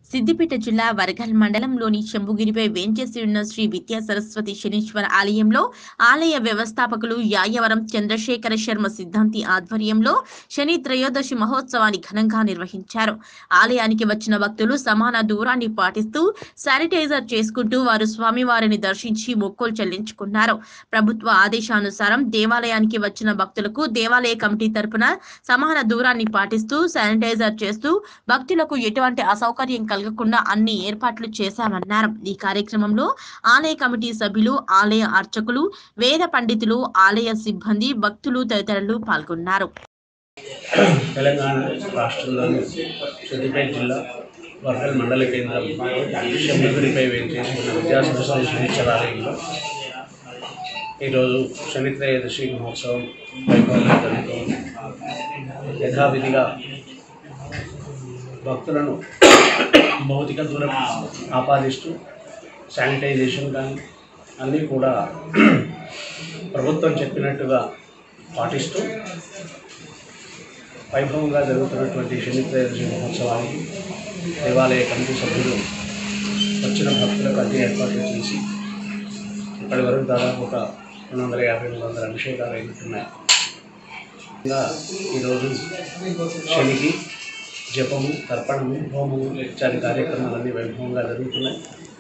సిద్దిపేట జిల్లా వరగల్ మండలంలోని చెంబుగిరిపై వేంచేసి ఉన్న శ్రీ విద్యా సరస్వతి శనీశ్వర ఆలయంలో ఆలయ వ్యవస్థాపకులు యాయవరం చంద్రశేఖర శర్మ సిద్ధాంతి ఆధ్వర్యంలో శని త్రయోదశి మహోత్సవాన్ని ఘనంగా నిర్వహించారు ఆలయానికి వచ్చిన భక్తులు సమాన దూరాన్ని పాటిస్తూ శానిటైజర్ చేసుకుంటూ వారు స్వామివారిని దర్శించి మొక్కులు చెల్లించుకున్నారు ప్రభుత్వ ఆదేశానుసారం దేవాలయానికి వచ్చిన భక్తులకు దేవాలయ కమిటీ తరపున సమాన దూరాన్ని పాటిస్తూ శానిటైజర్ చేస్తూ భక్తులకు ఎటువంటి అసౌకర్యం కలగకుండా అన్ని ఏర్పాట్లు చేశామన్నారు ఈ కార్యక్రమంలో ఆలయ కమిటీ సభ్యులు ఆలయ అర్చకులు వేద పండితులు ఆలయ సిబ్బంది భక్తులు తదితరులు పాల్గొన్నారు తెలంగాణ రాష్ట్రంలోని సిద్దిపేట జిల్లా వర్గల్ మండల కేంద్రం శంభగిరిపై వేంచేసి ఉన్న విద్యాసరస్వతి శనిశ్చరాలయంలో ఈరోజు శనిత్రయోదశి మహోత్సవం వైభవంగా జరుగుతుంది యథావిధిగా భక్తులను భౌతిక దూరం ఆపాదిస్తూ శానిటైజేషన్ కానీ అన్నీ కూడా ప్రభుత్వం చెప్పినట్టుగా పాటిస్తూ వైభవంగా జరుగుతున్నటువంటి శనిత్రయోదశి మహోత్సవానికి దేవాలయ కమిటీ సభ్యులు వచ్చిన భక్తులకు అన్ని ఏర్పాట్లు చేసి ఇప్పటి వరకు దాదాపు ఒక రెండు వందల యాభై మూడు వందల అభిషేకాలు అయినట్టున్నాయి ఇంకా ఈరోజు శనికి జపము తర్పణము హోమము ఇత్యాది కార్యక్రమాలన్నీ వైభవంగా జరుగుతున్నాయి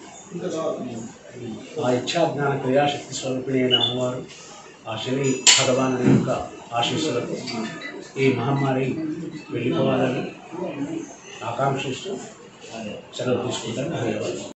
ఆ ఇచ్ఛాజ్ఞాన క్రియాశక్తి స్వరూపిణి అయిన అమ్మవారు ఆ శని భగవాన్ యొక్క ఆశీస్సులతో ఈ మహమ్మారి వెళ్ళిపోవాలని ఆకాంక్షిస్తూ సెలవు తీసుకుంటాను ధన్యవాదాలు